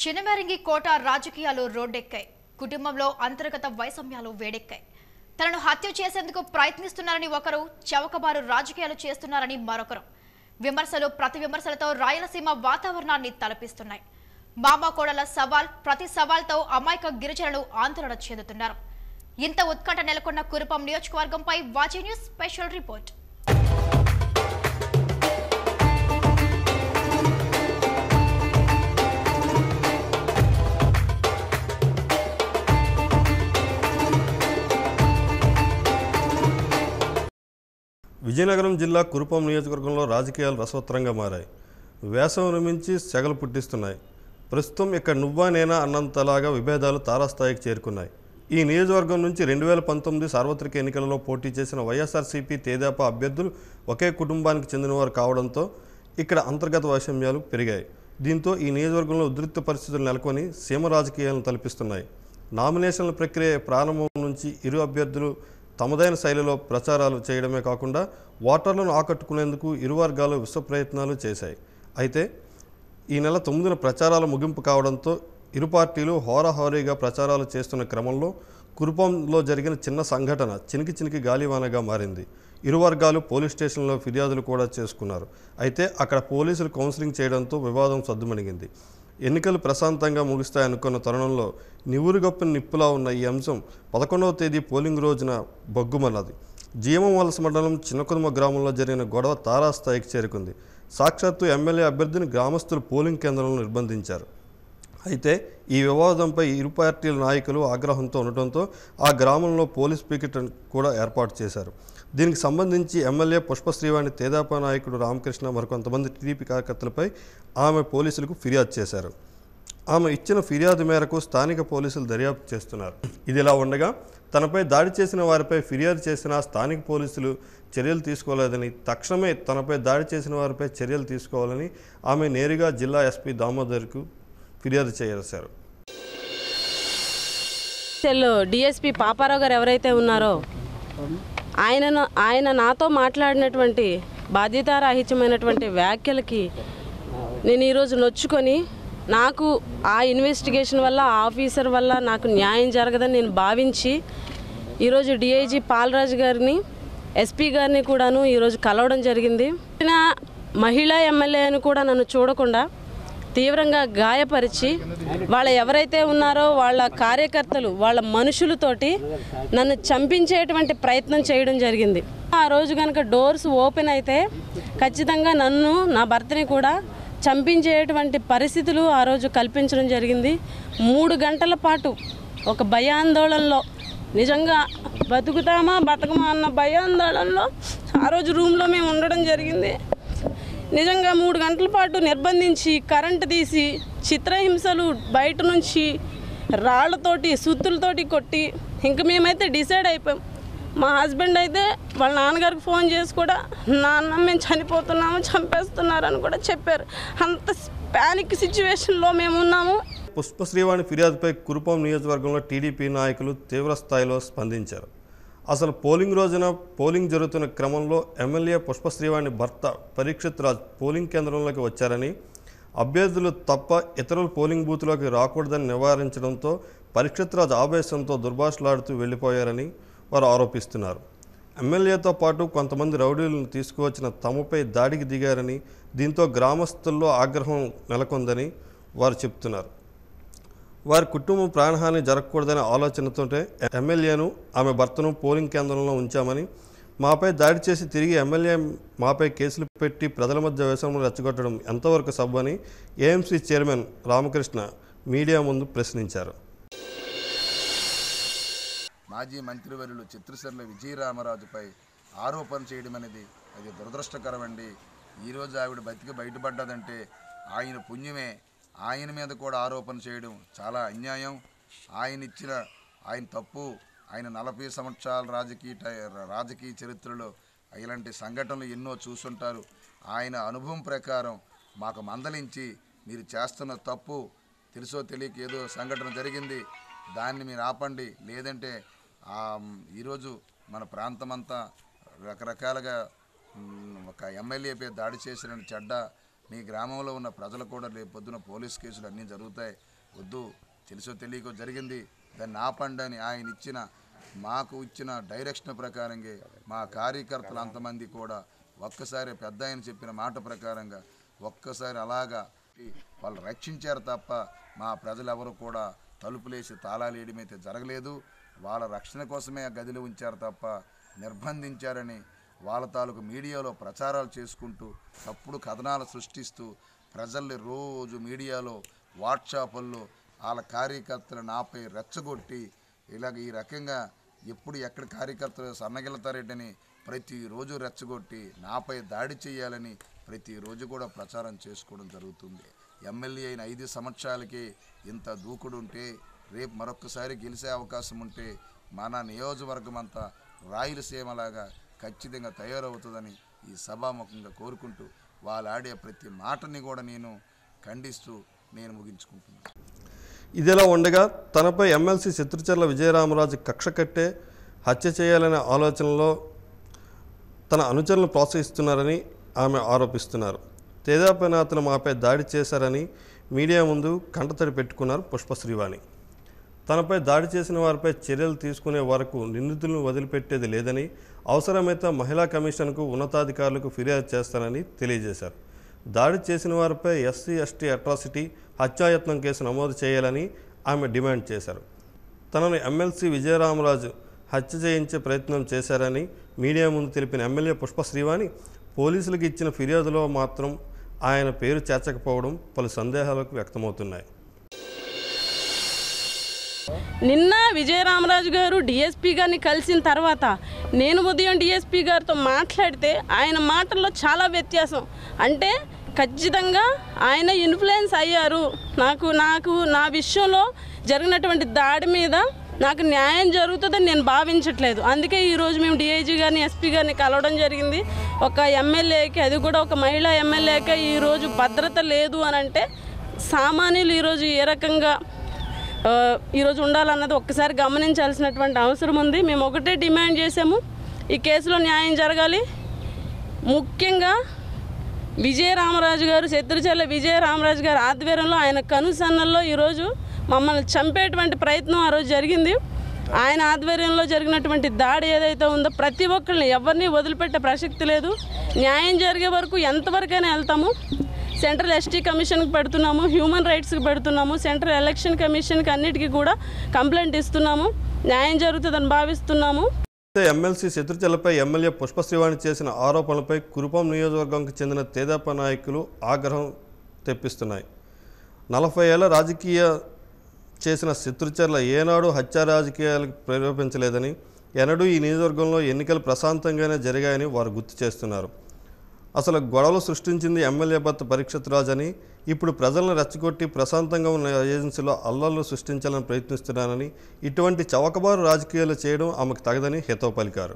చినమెరంగి కోట రాజకీయాలు రోడ్డెక్కాయి కుటుంబంలో అంతర్గత వైషమ్యాలు వేడెక్కాయి తనను హత్య చేసేందుకు ప్రయత్నిస్తున్నారని ఒకరు చవకబారు రాజకీయాలు చేస్తున్నారని మరొకరు విమర్శలు ప్రతి విమర్శలతో రాయలసీమ వాతావరణాన్ని తలపిస్తున్నాయి మామ కోడల సవాల్ ప్రతి సవాల్తో అమాయక గిరిజనులు ఆందోళన చెందుతున్నారు ఇంత ఉత్కంఠ నెలకొన్న కురుపం నియోజకవర్గంపై వాచీ న్యూస్ స్పెషల్ రిపోర్ట్ విజయనగరం జిల్లా కురుపం నియోజకవర్గంలో రాజకీయాలు రసవత్తరంగా మారాయి వేసవిని మించి సెగలు పుట్టిస్తున్నాయి ప్రస్తుతం ఇక్కడ నువ్వా నేనా అన్నంతలాగా విభేదాలు తారాస్థాయికి చేరుకున్నాయి ఈ నియోజకవర్గం నుంచి రెండు వేల పంతొమ్మిది సార్వత్రిక ఎన్నికలలో పోటీ చేసిన వైఎస్ఆర్సీపీ తేదాపా అభ్యర్థులు ఒకే కుటుంబానికి చెందినవారు కావడంతో ఇక్కడ అంతర్గత వైషమ్యాలు పెరిగాయి దీంతో ఈ నియోజకవర్గంలో ఉద్రిక్త పరిస్థితులు నెలకొని సీమ రాజకీయాలను తలపిస్తున్నాయి నామినేషన్ల ప్రక్రియ ప్రారంభం నుంచి ఇరు అభ్యర్థులు తమదైన శైలిలో ప్రచారాలు చేయడమే కాకుండా ఓటర్లను ఆకట్టుకునేందుకు ఇరు వర్గాలు విశ్వ ప్రయత్నాలు చేశాయి అయితే ఈ నెల తొమ్మిదిన ప్రచారాల ముగింపు కావడంతో ఇరు పార్టీలు హోరాహోరీగా ప్రచారాలు చేస్తున్న క్రమంలో కురుపంలో జరిగిన చిన్న సంఘటన చినికి చినికి గాలివానగా మారింది ఇరు వర్గాలు పోలీస్ స్టేషన్లో ఫిర్యాదులు కూడా చేసుకున్నారు అయితే అక్కడ పోలీసులు కౌన్సిలింగ్ చేయడంతో వివాదం సద్దుమణిగింది ఎన్నికలు ప్రశాంతంగా ముగుస్తాయనుకున్న తరుణంలో నివురుగప్పిన నిప్పులా ఉన్న ఈ అంశం పదకొండవ తేదీ పోలింగ్ రోజున బొగ్గుమన్నది జీఎం వలస మండలం చిన్నకుదుమ గ్రామంలో జరిగిన గొడవ తారాస్థాయికి చేరుకుంది సాక్షాత్తు ఎమ్మెల్యే అభ్యర్థిని గ్రామస్తులు పోలింగ్ కేంద్రంలో నిర్బంధించారు అయితే ఈ వివాదంపై ఇరు పార్టీల నాయకులు ఆగ్రహంతో ఉండటంతో ఆ గ్రామంలో పోలీస్ పికెట్ కూడా ఏర్పాటు చేశారు దీనికి సంబంధించి ఎమ్మెల్యే పుష్పశ్రీవాణి తేదాపా నాయకుడు రామకృష్ణ మరికొంతమంది టీడీపీ కార్యకర్తలపై ఆమె పోలీసులకు ఫిర్యాదు చేశారు ఆమె ఇచ్చిన ఫిర్యాదు మేరకు స్థానిక పోలీసులు దర్యాప్తు చేస్తున్నారు ఇదిలా ఉండగా తనపై దాడి చేసిన వారిపై ఫిర్యాదు చేసిన స్థానిక పోలీసులు చర్యలు తీసుకోలేదని తక్షణమే తనపై దాడి చేసిన వారిపై చర్యలు తీసుకోవాలని ఆమె నేరుగా జిల్లా ఎస్పీ దామోదర్కు ఫిర్యాదు చేశారు సెల్ డిఎస్పి పాపారావు గారు ఎవరైతే ఉన్నారో ఆయనను ఆయన నాతో మాట్లాడినటువంటి బాధ్యతారాహిత్యమైనటువంటి వ్యాఖ్యలకి నేను ఈరోజు నొచ్చుకొని నాకు ఆ ఇన్వెస్టిగేషన్ వల్ల ఆ ఆఫీసర్ వల్ల నాకు న్యాయం జరగదని నేను భావించి ఈరోజు డిఐజీ పాలరాజు గారిని ఎస్పీ గారిని కూడాను ఈరోజు కలవడం జరిగింది నా మహిళా ఎమ్మెల్యే అని కూడా నన్ను చూడకుండా తీవ్రంగా గాయపరిచి వాళ్ళ ఎవరైతే ఉన్నారో వాళ్ళ కార్యకర్తలు వాళ్ళ మనుషులతోటి నన్ను చంపించేటువంటి ప్రయత్నం చేయడం జరిగింది ఆ రోజు కనుక డోర్స్ ఓపెన్ అయితే ఖచ్చితంగా నన్ను నా భర్తని కూడా చంపించేటువంటి పరిస్థితులు ఆ రోజు కల్పించడం జరిగింది మూడు గంటల పాటు ఒక భయాందోళనలో నిజంగా బతుకుతామా బతకమా అన్న భయాందోళనలో ఆ రోజు రూమ్లో మేము ఉండడం జరిగింది నిజంగా మూడు గంటల పాటు నిర్బంధించి కరెంటు తీసి చిత్రహింసలు బయట నుంచి రాళ్లతోటి సుత్తులతోటి కొట్టి ఇంక మేమైతే డిసైడ్ అయిపోయాం మా హస్బెండ్ అయితే వాళ్ళ నాన్నగారికి ఫోన్ చేసి కూడా నాన్న మేము చనిపోతున్నాము చంపేస్తున్నారని కూడా చెప్పారు అంత ప్యానిక్ సిచ్యువేషన్లో మేము ఉన్నాము పుష్పశ్రీవాణి ఫిర్యాదుపై కురుపం నియోజకవర్గంలో టీడీపీ నాయకులు తీవ్ర స్థాయిలో స్పందించారు అసలు పోలింగ్ రోజున పోలింగ్ జరుగుతున్న క్రమంలో ఎమ్మెల్యే పుష్పశ్రీవాణి భర్త పరీక్షిత్ రాజ్ పోలింగ్ కేంద్రంలోకి వచ్చారని అభ్యర్థులు తప్ప ఇతరులు పోలింగ్ బూత్లోకి రాకూడదని నివారించడంతో పరీక్షిత్ రాజ్ ఆవేశంతో దుర్భాషలాడుతూ వెళ్ళిపోయారని వారు ఆరోపిస్తున్నారు ఎమ్మెల్యేతో పాటు కొంతమంది రౌడీలను తీసుకువచ్చిన తమపై దాడికి దిగారని దీంతో గ్రామస్తుల్లో ఆగ్రహం నెలకొందని వారు చెప్తున్నారు వారి కుటుంబం ప్రాణహాని జరగకూడదనే ఆలోచనతోటే ఎమ్మెల్యేను ఆమె భర్తను పోలింగ్ కేంద్రంలో ఉంచామని మాపై దాడి చేసి తిరిగి ఎమ్మెల్యే మాపై కేసులు పెట్టి ప్రజల మధ్య వ్యసనం రెచ్చగొట్టడం ఎంతవరకు Sabbani AMC chairman Ramakrishna media ముందు ప్రశ్నించారు మాజీ మంత్రివర్యులు చిత్రసర్ల విజయరామరాజుపై ఆరోపణ చేయడం అనేది అది దురదృష్టకరమండి ఈరోజు ఆవిడ బతికి బయటపడ్డదంటే ఆయన పుణ్యమే ఆయన మీద కూడా ఆరోపణ చేయడం చాలా అన్యాయం ఆయన ఇచ్చిన ఆయన తప్పు ఆయన నలభై సంవత్సరాల రాజకీయ టై- రాజకీయ చరిత్రలో ఇలాంటి సంఘటనలు ఎన్నో చూసుంటారు ఆయన అనుభవం ప్రకారం మాకు మందలించి మీరు చేస్తున్న తప్పు తెలుసో తెలియక ఏదో సంఘటన జరిగింది దాన్ని మీరు ఆపండి లేదంటే ఆ, ఈరోజు మన ప్రాంతమంతా రకరకాలుగా మ్, ఒక ఎమ్మెల్యేపై దాడి చేసిన చెడ్డ మీ గ్రామంలో ఉన్న ప్రజలు కూడా రేపు పొద్దున పోలీస్ కేసులు అన్నీ జరుగుతాయి వద్దు తెలుసో తెలియకో జరిగింది దాన్ని ఆపండి అని ఆయన ఇచ్చిన మాకు ఇచ్చిన డైరెక్షన్ ప్రకారంగా మా కార్యకర్తలు అంతమంది కూడా ఒక్కసారి పెద్ద ఆయన చెప్పిన మాట ప్రకారంగా ఒక్కసారి అలాగా వాళ్ళు రక్షించారు తప్ప మా ప్రజలు ఎవరు కూడా తలుపులేసి తాళాలు వేయడం అయితే జరగలేదు వాళ్ళ రక్షణ కోసమే ఆ గదిలో ఉంచారు తప్ప నిర్బంధించారని వాళ్ళ తాలూకు మీడియాలో ప్రచారాలు చేసుకుంటూ తప్పుడు కథనాలు సృష్టిస్తూ ప్రజల్ని రోజు మీడియాలో వాట్సాపుల్లో వాళ్ళ కార్యకర్తలు నాపై రెచ్చగొట్టి ఇలాగ ఈ రకంగా ఎప్పుడు ఎక్కడ కార్యకర్తలు సన్నగిలుతారేటని ప్రతిరోజు రెచ్చగొట్టి నాపై దాడి చేయాలని ప్రతిరోజు కూడా ప్రచారం చేసుకోవడం జరుగుతుంది ఎమ్మెల్యే అయిన ఐదు సంవత్సరాలకి ఇంత దూకుడు ఉంటే రేపు మరొకసారి గెలిచే అవకాశం ఉంటే మన నియోజకవర్గం అంతా రాయలసీమలాగా ఖచ్చితంగా తయారవుతుందని ఈ సభాముఖంగా కోరుకుంటూ వాళ్ళు ఆడే ప్రతి మాటని కూడా నేను ఖండిస్తూ నేను ముగించుకుంటున్నాను ఇదిలా ఉండగా తనపై ఎమ్మెల్సీ శత్రుచర్ల విజయరామరాజు కక్ష కట్టే హత్య చేయాలనే ఆలోచనలో తన అనుచరులను ప్రోత్సహిస్తున్నారని ఆమె ఆరోపిస్తున్నారు తేజాపై నేతలు మాపై దాడి చేశారని మీడియా ముందు కంటతడి పెట్టుకున్నారు పుష్ప శ్రీవాణి తనపై దాడి చేసిన వారిపై చర్యలు తీసుకునే వరకు నిందితులను వదిలిపెట్టేది లేదని అవసరమైతే మహిళా కమిషన్కు ఉన్నతాధికారులకు ఫిర్యాదు చేస్తానని తెలియజేశారు దాడి చేసిన వారిపై ఎస్సీ ఎస్టీ అట్రాసిటీ హత్యాయత్నం కేసు నమోదు చేయాలని ఆమె డిమాండ్ చేశారు తనను ఎమ్మెల్సీ విజయరామరాజు హత్య చేయించే ప్రయత్నం చేశారని మీడియా ముందు తెలిపిన ఎమ్మెల్యే పుష్ప శ్రీవాణి పోలీసులకు ఇచ్చిన ఫిర్యాదులో మాత్రం ఆయన పేరు చేర్చకపోవడం పలు సందేహాలకు వ్యక్తమవుతున్నాయి నిన్న విజయరామరాజు గారు డిఎస్పీ గారిని కలిసిన తర్వాత నేను ఉదయం డిఎస్పీ గారితో మాట్లాడితే ఆయన మాటల్లో చాలా వ్యత్యాసం అంటే ఖచ్చితంగా ఆయన ఇన్ఫ్లుయెన్స్ అయ్యారు నాకు నాకు నా విషయంలో జరిగినటువంటి దాడి మీద నాకు న్యాయం జరుగుతుందని నేను భావించట్లేదు అందుకే ఈరోజు మేము డిఐజీ గారిని ఎస్పీ గారిని కలవడం జరిగింది ఒక ఎమ్మెల్యేకి అది కూడా ఒక మహిళా ఎమ్మెల్యేకి ఈరోజు భద్రత లేదు అని అంటే సామాన్యులు ఈరోజు ఏ రకంగా ఆ, ఈరోజు ఉండాలన్నది ఒక్కసారి గమనించాల్సినటువంటి అవసరం ఉంది మేము ఒకటే డిమాండ్ చేసాము ఈ కేసులో న్యాయం జరగాలి ముఖ్యంగా విజయరామరాజు గారు శత్రుచర్ల విజయరామరాజు గారి ఆధ్వర్యంలో ఆయన కనుసన్నల్లో ఈరోజు మమ్మల్ని చంపేటువంటి ప్రయత్నం ఆ రోజు జరిగింది ఆయన ఆధ్వర్యంలో జరిగినటువంటి దాడి ఏదైతే ఉందో ప్రతి ఒక్కరిని ఎవరిని వదిలిపెట్టే ప్రసక్తి లేదు న్యాయం జరిగే వరకు ఎంతవరకైనా వెళ్తాము సెంట్రల్ ఎస్టీ కమిషన్కి పెడుతున్నాము హ్యూమన్ రైట్స్కి పెడుతున్నాము సెంట్రల్ ఎలక్షన్ కమిషన్కి అన్నిటికీ కూడా కంప్లైంట్ ఇస్తున్నాము న్యాయం జరుగుతుందని భావిస్తున్నాము అయితే ఎమ్మెల్సీ శత్రుచలపై ఎమ్మెల్యే పుష్పశ్రీవాణి చేసిన ఆరోపణలపై కురుపం నియోజకవర్గంకి చెందిన తేదాప నాయకులు ఆగ్రహం తెప్పిస్తున్నాయి నలభై ఏళ్ల రాజకీయ చేసిన శత్రుచర్ల ఏనాడు హత్య రాజకీయాలకు ప్రేరేపించలేదని ఎన్నడూ ఈ నియోజకవర్గంలో ఎన్నికలు ప్రశాంతంగానే జరిగాయని వారు గుర్తు చేస్తున్నారు అసలు గొడవలు సృష్టించింది ఎమ్మెల్యే భర్త పరీక్షిత్ రాజ్ అని ఇప్పుడు ప్రజలను రెచ్చగొట్టి ప్రశాంతంగా ఉన్న ఏజెన్సీలో అల్లర్లు సృష్టించాలని ప్రయత్నిస్తున్నానని ఇటువంటి చవకబారు రాజకీయాలు చేయడం ఆమెకు తగదని హితవు పలికారు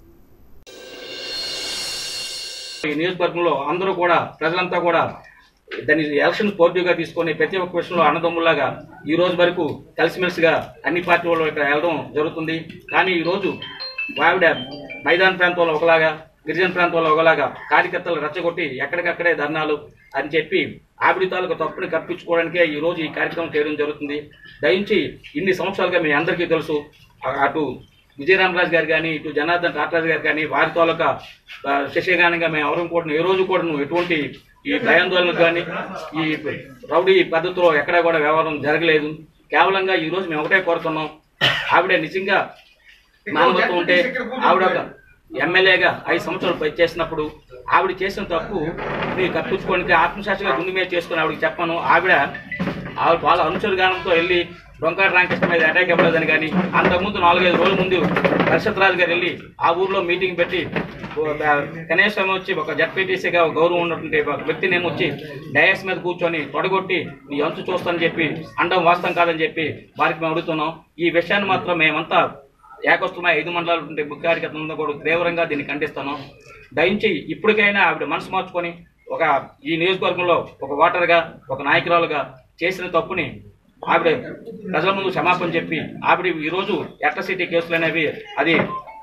ఈ నియోజకవర్గంలో అందరూ కూడా ప్రజలంతా కూడా దాన్ని ఎలక్షన్ పోర్టివ్గా తీసుకొని ప్రతి ఒక్క విషయంలో అన్నదమ్ములాగా ఈ రోజు వరకు కలిసిమెలిసిగా అన్ని పార్టీ వాళ్ళు ఇక్కడ వెళ్ళడం జరుగుతుంది కానీ ఈ రోజు ఆవిడ మైదాన ప్రాంతంలో ఒకలాగా గిరిజన ప్రాంతంలో ఒకలాగా కార్యకర్తలు రెచ్చగొట్టి ఎక్కడికక్కడే ధర్నాలు అని చెప్పి ఆవిడ తాలూకు తప్పుని కప్పించుకోవడానికే ఈ రోజు ఈ కార్యక్రమం చేయడం జరుగుతుంది దయించి ఇన్ని సంవత్సరాలుగా మీ అందరికీ తెలుసు అ- అటు విజయరామరాజు గారు కానీ ఇటు జనార్దన్ టాటరాజు గారు కానీ వారి తాలూకా ఆ, శశిగానంగా మేము ఎవరు కూడా ఏ రోజు కూడా ఎటువంటి ఈ భయాందోళనకు కానీ ఈ రౌడీ పద్ధతిలో ఎక్కడా కూడా వ్యవహారం జరగలేదు కేవలంగా ఈ రోజు మేము ఒకటే కోరుతున్నాం ఆవిడ నిజంగా మానవత్వం ఉంటే ఆవిడ ఒక ఎమ్మెల్యేగా ఐదు సంవత్సరాలు పని చేసినప్పుడు ఆవిడ చేసిన తప్పు మీరు కప్పించుకోనికి ఆత్మసాక్షిగా గుండె మీద చేసుకుని ఆవిడకి చెప్పాను ఆవిడ ఆవిడ వాళ్ళ అనుచరు గానంతో వెళ్ళి డొంకాడు రామకృష్ణ మీద అటాక్ ఇవ్వలేదని కానీ అంతకుముందు నాలుగైదు రోజుల ముందు హర్షత్ రాజు గారు వెళ్ళి ఆ ఊర్లో మీటింగ్ పెట్టి ఓ- ఆ కనీసం వచ్చి ఒక జడ్పీటీసీగా గౌరవం ఉన్నటువంటి ఒక వ్యక్తిని ఏమో వచ్చి డయాస్ మీద కూర్చొని తొడగొట్టి నీ అంచు చూస్తానని చెప్పి అండం వాస్తవం కాదని చెప్పి వారికి మేము అడుగుతున్నాం ఈ విషయాన్ని మాత్రం మేమంతా ఏకొస్తున్న ఐదు మండలాలు ఉంటే ముఖ్యాధికారులందరూ కూడా తీవ్రంగా దీన్ని ఖండిస్తాను దయించి ఇప్పటికైనా ఆవిడ మనసు మార్చుకొని ఒక ఈ నియోజకవర్గంలో ఒక ఓటర్గా ఒక నాయకురాలుగా చేసిన తప్పుని ఆవిడ ప్రజల ముందు క్షమాపణ చెప్పి ఆవిడ ఈరోజు ఎట్రసిటీ కేసులు అనేవి అది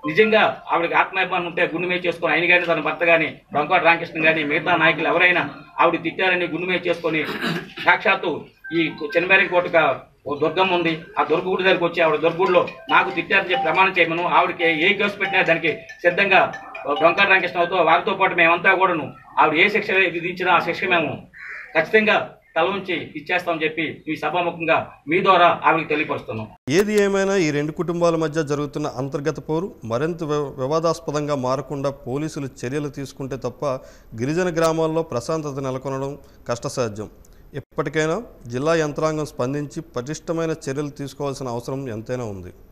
నిజంగా ఆవిడకి ఆత్మాభిమానం ఉంటే గుండు మీద చేసుకొని ఆయన కానీ తన భర్త కానీ బంకోట రామకృష్ణ కానీ మిగతా నాయకులు ఎవరైనా ఆవిడ తిట్టారని గుండు మీద చేసుకొని సాక్షాత్తు ఈ చెన్నమేరం కోటగా ఓ దుర్గం ఉంది ఆ దుర్గగుడి దగ్గరికి వచ్చి ఆవిడ దుర్గుడిలో నాకు తిట్టారని చెప్పి ప్రమాణం చేయమను ఆవిడకి ఏ కేసు పెట్టినా దానికి సిద్ధంగా బంకాట రామకృష్ణతో వారితో పాటు మేమంతా కూడాను ఆవిడ ఏ శిక్ష విధించినా ఆ శిక్ష మేము ఖచ్చితంగా తల ఉంచి ఇచ్చేస్తామని చెప్పి ఈ సభాముఖంగా మీ ద్వారా ఆవిడకి తెలియపరుస్తున్నాం ఏది ఏమైనా ఈ రెండు కుటుంబాల మధ్య జరుగుతున్న అంతర్గత పోరు మరింత వివ- వివాదాస్పదంగా మారకుండా పోలీసులు చర్యలు తీసుకుంటే తప్ప గిరిజన గ్రామాల్లో ప్రశాంతత నెలకొనడం కష్టసాధ్యం ఇప్పటికైనా జిల్లా యంత్రాంగం స్పందించి పటిష్టమైన చర్యలు తీసుకోవాల్సిన అవసరం ఎంతైనా ఉంది